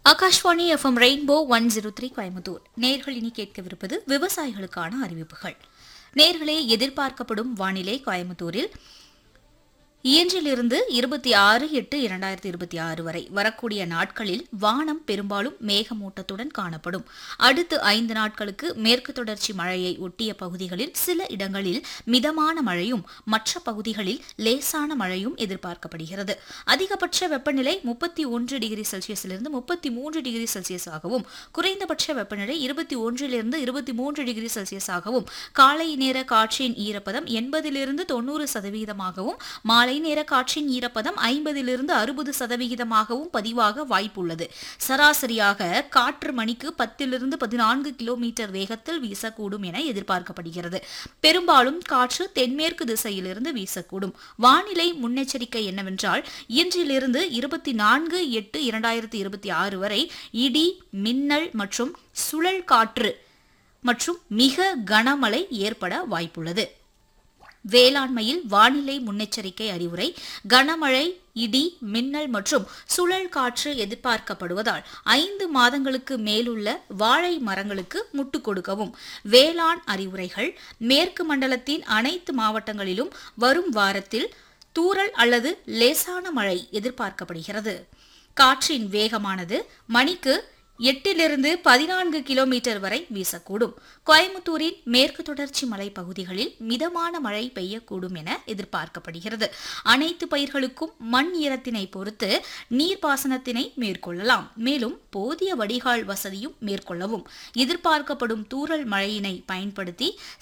Akashvani FM rainbow one zero three Coimbatore நேர்கள் இனி கேட்கவிருப்பது விவசாயிகளுக்கான அறிவிப்புகள் நேர்களே எதிர்பார்க்கப்படும் வானிலை கோயம்புத்தூரில் இயன்றிலிருந்து இருபத்தி ஆறு எட்டு இரண்டாயிரத்தி இருபத்தி ஆறு வரை வரக்கூடிய நாட்களில் வானம் பெரும்பாலும் மேகமூட்டத்துடன் காணப்படும் அடுத்து ஐந்து நாட்களுக்கு மேற்கு தொடர்ச்சி மழையை ஒட்டிய பகுதிகளில் சில இடங்களில் மிதமான மழையும் மற்ற பகுதிகளில் லேசான மழையும் எதிர்பார்க்கப்படுகிறது அதிகபட்ச வெப்பநிலை முப்பத்தி ஒன்று டிகிரி செல்சியஸிலிருந்து முப்பத்தி மூன்று டிகிரி செல்சியஸாகவும் குறைந்தபட்ச வெப்பநிலை இருபத்தி ஒன்றிலிருந்து இருபத்தி மூன்று டிகிரி செல்சியஸாகவும் காலை நேர காற்றின் ஈரப்பதம் எண்பதிலிருந்து தொண்ணூறு சதவீதமாகவும் மாலை நேர காற்றின் ஈரப்பதம் ஐம்பதிலிருந்து அறுபது சதவிகிதமாகவும் பதிவாக வாய்ப்புள்ளது சராசரியாக காற்று மணிக்கு பத்திலிருந்து பதினான்கு கிலோமீட்டர் வேகத்தில் வீசக்கூடும் என எதிர்பார்க்கப்படுகிறது பெரும்பாலும் காற்று தென்மேற்கு திசையிலிருந்து வீசக்கூடும் வானிலை முன்னெச்சரிக்கை என்னவென்றால் இன்றிலிருந்து இருபத்தி நான்கு எட்டு இரண்டாயிரத்தி இருபத்தி ஆறு வரை இடி மின்னல் மற்றும் சுழல் காற்று மற்றும் மிக கனமழை ஏற்பட வாய்ப்புள்ளது வேளாண்மையில் வானிலை முன்னெச்சரிக்கை அறிவுரை கனமழை இடி மின்னல் மற்றும் சுழல் காற்று எதிர்பார்க்கப்படுவதால் ஐந்து மாதங்களுக்கு மேலுள்ள வாழை மரங்களுக்கு முட்டு கொடுக்கவும் வேளாண் அறிவுரைகள் மேற்கு மண்டலத்தின் அனைத்து மாவட்டங்களிலும் வரும் வாரத்தில் தூறல் அல்லது லேசான மழை எதிர்பார்க்கப்படுகிறது காற்றின் வேகமானது மணிக்கு எட்டிலிருந்து பதினான்கு கிலோமீட்டர் வரை வீசக்கூடும் கோயம்புத்தூரின் மேற்கு தொடர்ச்சி மலை பகுதிகளில் மிதமான மழை பெய்யக்கூடும் என எதிர்பார்க்கப்படுகிறது அனைத்து பயிர்களுக்கும் மண் ஈரத்தினை பொறுத்து நீர்ப்பாசனத்தினை மேற்கொள்ளலாம் மேலும் போதிய வடிகால் வசதியும் மேற்கொள்ளவும் எதிர்பார்க்கப்படும் தூறல் மழையினை பயன்படுத்தி